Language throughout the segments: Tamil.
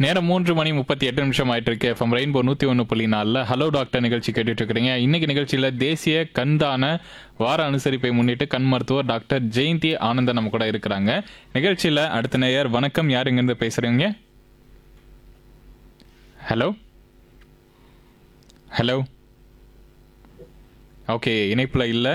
நேரம் மூன்று மணி முப்பத்தி எட்டு நிமிஷம் ஆயிட்டு இருக்கு எஃப்எம் ரெயின்போ நூத்தி ஒன்று புள்ளி நாலில் ஹலோ டாக்டர் நிகழ்ச்சி கேட்டுட்டு இருக்கிறீங்க இன்னைக்கு நிகழ்ச்சியில தேசிய கண்தான வார அனுசரிப்பை முன்னிட்டு கண் மருத்துவர் டாக்டர் ஜெயந்தி ஆனந்தன் நம்ம கூட இருக்கிறாங்க நிகழ்ச்சியில அடுத்த நேயர் வணக்கம் யார் இங்கிருந்து பேசுறீங்க ஹலோ ஹலோ ஓகே இணைப்புல இல்லை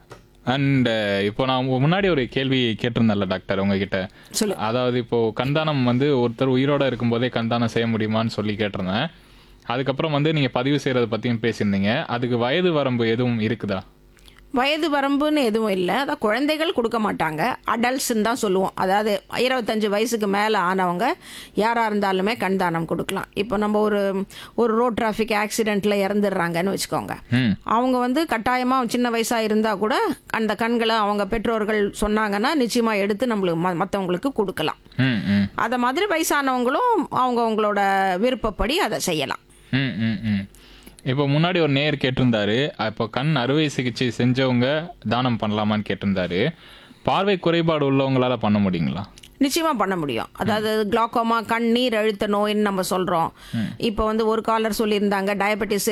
அண்ட் இப்போ நான் முன்னாடி ஒரு கேள்வி கேட்டிருந்தேன்ல டாக்டர் உங்ககிட்ட சொல்லு. அதாவது இப்போ கண்தானம் வந்து ஒருத்தர் உயிரோட இருக்கும்போதே கண்தானம் செய்ய முடியுமான்னு சொல்லி கேட்டிருந்தேன் அதுக்கப்புறம் வந்து நீங்க பதிவு செய்யறத பத்தியும் பேசியிருந்தீங்க அதுக்கு வயது வரம்பு எதுவும் இருக்குதா வயது வரம்புன்னு எதுவும் இல்லை அதான் குழந்தைகள் கொடுக்க மாட்டாங்க அடல்ட்ஸ்ன்னு தான் சொல்லுவோம் அதாவது இருபத்தஞ்சு வயசுக்கு மேலே ஆனவங்க யாராக இருந்தாலுமே கண் தானம் கொடுக்கலாம் இப்போ நம்ம ஒரு ஒரு ரோட் டிராஃபிக் ஆக்சிடெண்ட்டில் இறந்துடுறாங்கன்னு வச்சுக்கோங்க ம் அவங்க வந்து கட்டாயமாக சின்ன வயசாக இருந்தால் கூட அந்த கண்களை அவங்க பெற்றோர்கள் சொன்னாங்கன்னா நிச்சயமாக எடுத்து நம்மளுக்கு ம மற்றவங்களுக்கு கொடுக்கலாம் ம் ம் அதை மாதிரி வயசானவங்களும் அவங்க அவங்களோட விருப்பப்படி அதை செய்யலாம் ம் ம் ம் இப்போ முன்னாடி ஒரு நேயர் கேட்டிருந்தாரு இப்போ கண் அறுவை சிகிச்சை செஞ்சவங்க தானம் பண்ணலாமான்னு கேட்டிருந்தாரு பார்வை குறைபாடு உள்ளவங்களால பண்ண முடியுங்களா நிச்சயமாக பண்ண முடியும் அதாவது குளாக்கோமா கண் நீர் அழுத்த நோயின்னு நம்ம சொல்கிறோம் இப்போ வந்து ஒரு காலர் சொல்லியிருந்தாங்க டயபெட்டிஸு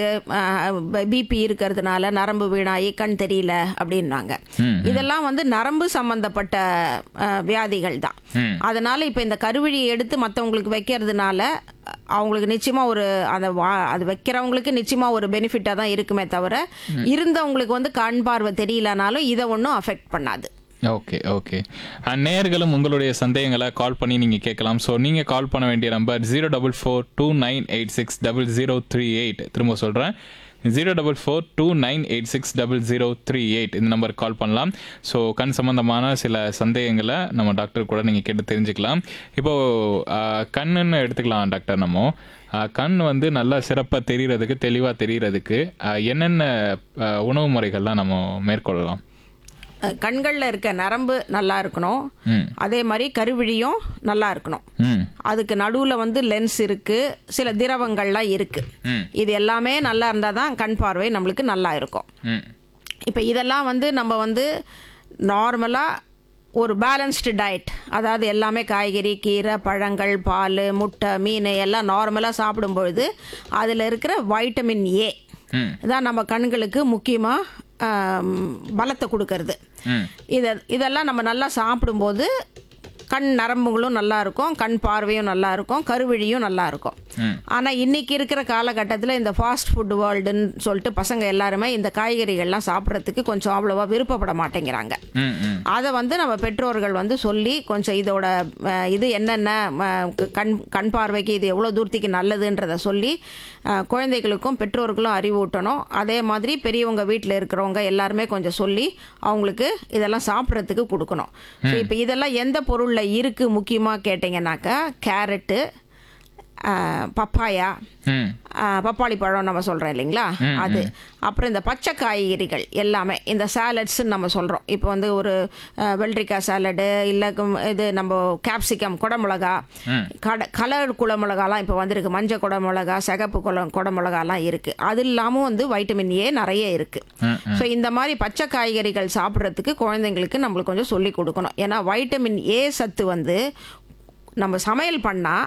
பிபி இருக்கிறதுனால நரம்பு வீணாகி கண் தெரியல அப்படின்னாங்க இதெல்லாம் வந்து நரம்பு சம்பந்தப்பட்ட அஹ், வியாதிகள் தான் அதனால இப்போ இந்த கருவிழியை எடுத்து மற்றவங்களுக்கு வைக்கிறதுனால அவங்களுக்கு நிச்சயமா ஒரு அந்த வா- அது வைக்கிறவங்களுக்கு நிச்சயமா ஒரு பெனிஃபிட்டாக தான் இருக்குமே தவிர இருந்தவங்களுக்கு வந்து கண் பார்வை தெரியலனாலும் இதை ஒன்றும் அஃபெக்ட் பண்ணாது ஓகே ஓகே நேயர்களும் உங்களுடைய சந்தேகங்களை கால் பண்ணி நீங்கள் கேட்கலாம் ஸோ நீங்கள் கால் பண்ண வேண்டிய number zero double four two nine eight six double zero three eight திரும்ப சொல்கிறேன் zero double four two nine eight six double zero three eight இந்த நம்பருக்கு கால் பண்ணலாம் ஸோ கண் சம்பந்தமான சில சந்தேகங்களை நம்ம டாக்டர் கூட நீங்கள் கேட்டு தெரிஞ்சுக்கலாம் இப்போது கண்ணுன்னு எடுத்துக்கலாம் டாக்டர் நம்ம ஆஹ் கண் வந்து நல்லா சிறப்பாக தெரியறதுக்கு தெளிவாக தெரியறதுக்கு ஆஹ் என்னென்ன ஆஹ் உணவு முறைகள்லாம் நம்ம மேற்கொள்ளலாம் அஹ் கண்கள்ல இருக்க நரம்பு நல்லா இருக்கணும் ம் அதே மாதிரி கருவிழியும் நல்லா இருக்கணும் ம் அதுக்கு நடுவில் வந்து லென்ஸ் இருக்கு சில திரவங்கள்லாம் இருக்கு ம். இது எல்லாமே நல்லா இருந்தால் தான் கண் பார்வை நம்மளுக்கு நல்லா இருக்கும் ம் இப்போ இதெல்லாம் வந்து நம்ம வந்து நார்மலாக ஒரு பேலன்ஸ்டு டயட் அதாவது எல்லாமே காய்கறி கீரை பழங்கள் பால் முட்டை மீன் எல்லாம் நார்மலாக சாப்பிடும் பொழுது அதில் இருக்கிற வைட்டமின் ஏ ம். தான் நம்ம கண்களுக்கு முக்கியமாக பலத்தை கொடுக்கறது ம் இதை இதெல்லாம் நம்ம நல்லா சாப்பிடும்போது கண் நரம்புகளும் நல்லா இருக்கும் கண் பார்வையும் நல்லா இருக்கும் கருவிழியும் நல்லா இருக்கும் ம். ஆனால் இன்னைக்கு இருக்கிற காலகட்டத்தில் இந்த ஃபாஸ்ட் ஃபுட் வேர்ல்டுன்னு சொல்லிட்டு பசங்க எல்லாருமே இந்த காய்கறிகள்லாம் சாப்பிட்றதுக்கு கொஞ்சம் அவ்வளோவா விருப்பப்பட மாட்டேங்கிறாங்க ம் ம் அதை வந்து நம்ம பெற்றோர்கள் வந்து சொல்லி கொஞ்சம் இதோட அஹ், இது என்னென்ன அஹ், கண் கண் பார்வைக்கு இது எவ்வளோ தூரத்துக்கு நல்லதுன்றத சொல்லி அஹ், குழந்தைகளுக்கும் பெற்றோர்களும் அறிவூட்டணும் அதே மாதிரி பெரியவங்க வீட்டில் இருக்கிறவங்க எல்லாருமே கொஞ்சம் சொல்லி அவங்களுக்கு இதெல்லாம் சாப்பிட்றதுக்கு கொடுக்கணும் ஸோ இப்போ இதெல்லாம் எந்த பொருளில் இருக்குது முக்கியமாக கேட்டிங்கன்னாக்கா கேரட்டு அஹ், பப்பாயா ம் ஆஹ் பப்பாளி பழம் நம்ம சொல்கிறோம் இல்லைங்களா அது அப்புறம் இந்த பச்சை காய்கறிகள் எல்லாமே இந்த சாலட்ஸ்ன்னு நம்ம சொல்கிறோம் இப்போ வந்து ஒரு ஆஹ், வெள்ளரிக்காய் சாலடு இல்லை இது நம்ம கேப்சிகம் குடமிளகா கட கலர் குடமிளகாலாம் இப்போ வந்திருக்கு மஞ்சள் குடமிளகா சிகப்பு குட குடமிளகாலாம் இருக்குது அது இல்லாமல் வந்து வைட்டமின் ஏ நிறைய இருக்குது ஸோ இந்த மாதிரி பச்சை காய்கறிகள் சாப்பிட்றதுக்கு குழந்தைங்களுக்கு நம்மளுக்கு கொஞ்சம் சொல்லி கொடுக்கணும் ஏன்னா வைட்டமின் ஏ சத்து வந்து நம்ம சமையல் பண்ணால்